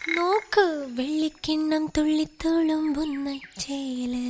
നോക്ക് വെള്ളിക്കിണ്ണം തുള്ളിത്തുളുമ്പുന്ന ചേല്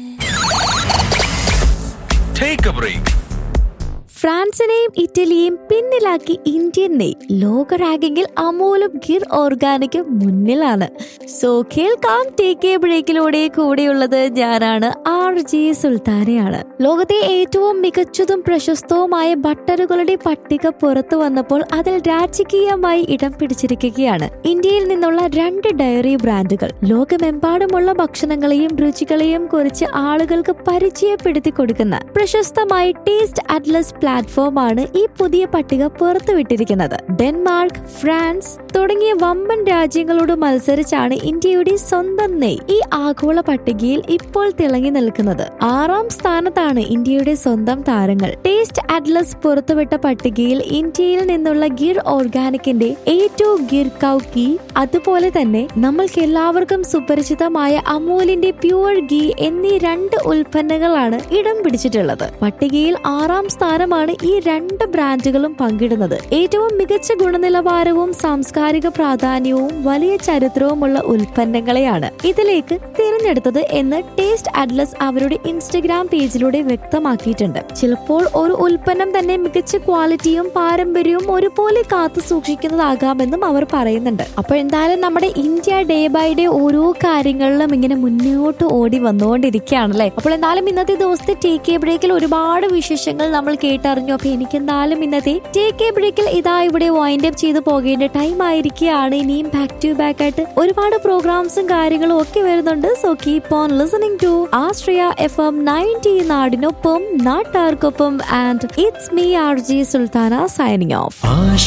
Take a break. ഫ്രാൻസിനെയും ഇറ്റലിയെയും പിന്നിലാക്കി ഇന്ത്യൻ നെയ് ലോക റാങ്കിങ്ങിൽ അമൂലും ഗിർ ഓർഗാനിക്കും മുന്നിലാണ് സോ കേൾക്കാം ടേക്ക് എ ബ്രേക്കിലൂടെ കൂടെയുള്ളത് ഞാനാണ് ആർ ജി സുൽത്താനയാണ് ലോകത്തെ ഏറ്റവും മികച്ചതും പ്രശസ്തവുമായ ബട്ടറുകളുടെ പട്ടിക പുറത്തു വന്നപ്പോൾ അതിൽ രാജകീയമായി ഇടം പിടിച്ചിരിക്കുകയാണ് ഇന്ത്യയിൽ നിന്നുള്ള രണ്ട് ഡയറി ബ്രാൻഡുകൾ ലോകമെമ്പാടുമുള്ള ഭക്ഷണങ്ങളെയും രുചികളെയും കുറിച്ച് ആളുകൾക്ക് പരിചയപ്പെടുത്തി കൊടുക്കുന്ന പ്രശസ്തമായ ടേസ്റ്റ് അറ്റ്ലസ് പ്ലാറ്റ്ഫോമാണ് ഈ പുതിയ പട്ടിക പുറത്തുവിട്ടിരിക്കുന്നത് ഡെൻമാർക്ക് ഫ്രാൻസ് തുടങ്ങിയ വമ്പൻ രാജ്യങ്ങളോട് മത്സരിച്ചാണ് ഇന്ത്യയുടെ സ്വന്തം നെയ് ഈ ആഗോള പട്ടികയിൽ ഇപ്പോൾ തിളങ്ങി നിൽക്കുന്നത് ആറാം സ്ഥാനത്താണ് ഇന്ത്യയുടെ സ്വന്തം താരങ്ങൾ ടേസ്റ്റ് അറ്റ്ലസ് പുറത്തുവിട്ട പട്ടികയിൽ ഇന്ത്യയിൽ നിന്നുള്ള ഗിർ ഓർഗാനിക്കിന്റെ ഏറ്റവും ഗിർ കൗ ഗീ അതുപോലെ തന്നെ നമ്മൾക്ക് എല്ലാവർക്കും സുപരിചിതമായ അമൂലിന്റെ പ്യുവർ ഗീ എന്നീ രണ്ട് ഉൽപ്പന്നങ്ങളാണ് ഇടം പിടിച്ചിട്ടുള്ളത് പട്ടികയിൽ ആറാം സ്ഥാനമാണ് ഈ രണ്ട് ബ്രാൻഡുകളും പങ്കിടുന്നത് ഏറ്റവും മികച്ച ഗുണനിലവാരവും സാംസ്കാരിക പ്രാധാന്യവും വലിയ ചരിത്രവുമുള്ള ഉൽപ്പന്നങ്ങളെയാണ് ഇതിലേക്ക് തിരഞ്ഞെടുത്തത് എന്ന് ടേസ്റ്റ് അറ്റ്ലസ് അവരുടെ ഇൻസ്റ്റഗ്രാം പേജിലൂടെ വ്യക്തമാക്കിയിട്ടുണ്ട് ചിലപ്പോൾ ഒരു ഉൽപ്പന്നം തന്നെ മികച്ച ക്വാളിറ്റിയും പാരമ്പര്യവും ഒരുപോലെ കാത്തു സൂക്ഷിക്കുന്നതാകാമെന്നും അവർ പറയുന്നുണ്ട് അപ്പോൾ എന്തായാലും നമ്മുടെ ഇന്ത്യ ഡേ ബൈ ഡേ ഓരോ കാര്യങ്ങളിലും ഇങ്ങനെ മുന്നോട്ട് ഓടി വന്നുകൊണ്ടിരിക്കുകയാണല്ലേ അപ്പോൾ എന്തായാലും ഇന്നത്തെ ദിവസത്തെ ടേക്ക് എ ബ്രേക്കിൽ ഒരുപാട് വിശേഷങ്ങൾ നമ്മൾ കേട്ടറിഞ്ഞു അപ്പൊ എനിക്ക് എന്തായാലും ഇന്നത്തെ ടേക്ക് എ ബ്രേക്കിൽ ഇതാ ഇവിടെ വൈൻഡ് അപ്പ് ചെയ്ത് പോകേണ്ട ടൈം ആയിരിക്കുകയാണ് ഇനിയും ബാക്ക് ടു ബാക്ക് ആയിട്ട് ഒരുപാട് പ്രോഗ്രാംസും കാര്യങ്ങളും ഒക്കെ വരുന്നുണ്ട് so keep on listening to Ashraya F M ninety നാടിനൊപ്പം നാട്ടാർക്കൊപ്പം and it's me R J Sulthana signing of